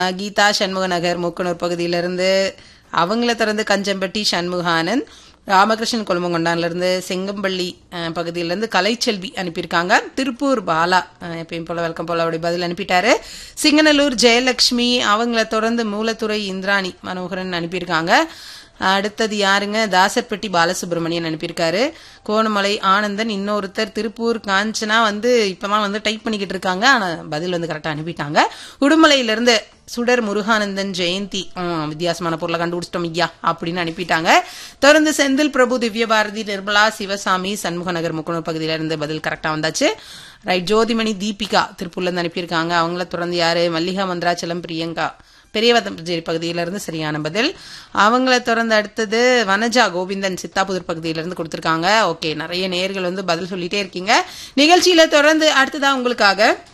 அஹ் கீதா சண்முக நகர் மூக்கனூர் பகுதியிலிருந்து அவங்கள திறந்து கஞ்சம்பட்டி சண்முகானந்த் ராமகிருஷ்ணன் கொழுமங்கொண்டான்ல இருந்து செங்கம்பள்ளி அஹ், பகுதியிலிருந்து கலைச்செல்வி அனுப்பியிருக்காங்க திருப்பூர் பாலா அஹ், எப்பயும் போல வெல்கம் போல அவருடைய பதில் அனுப்பிட்டாரு சிங்கநல்லூர் ஜெயலட்சுமி அவங்கள தொடர்ந்து மூலத்துறை இந்திராணி மனோகரன் அனுப்பியிருக்காங்க அடுத்தது யாருங்க தாசர்பட்டி பாலசுப்ரமணியன் அனுப்பியிருக்காரு கோணமலை ஆனந்தன் இன்னொருத்தர் திருப்பூர் காஞ்சனா வந்து இப்பதான் வந்து டைப் பண்ணிக்கிட்டு இருக்காங்க ஆனா பதில் வந்து கரெக்டா அனுப்பிட்டாங்க உடுமலையிலிருந்து சுடர் முருகானந்தன் ஜெயந்தி ம், வித்தியாசமான பொருளை கண்டுபிடிச்சிட்டோம் ஐயா அப்படின்னு அனுப்பிட்டாங்க தொடர்ந்து செந்தில் பிரபு திவ்யபாரதி நிர்மலா சிவசாமி சண்முக நகர் முக்குணர் பகுதியில இருந்து பதில் கரெக்டா வந்தாச்சு ரைட் ஜோதிமணி தீபிகா திருப்பூர்ல இருந்து அனுப்பியிருக்காங்க அவங்கள தொடர்ந்து யாரு மல்லிகா மந்திராச்சலம் பிரியங்கா பெரியவதம்பேரி பகுதியிலிருந்து சரியான பதில் அவங்கள தொடர்ந்து அடுத்தது வனஜா கோவிந்தன் சித்தாபுதூர் பகுதியிலிருந்து கொடுத்திருக்காங்க ஓகே நிறைய நேர்கள் வந்து பதில் சொல்லிட்டே இருக்கீங்க நிகழ்ச்சியில தொடர்ந்து அடுத்ததா உங்களுக்காக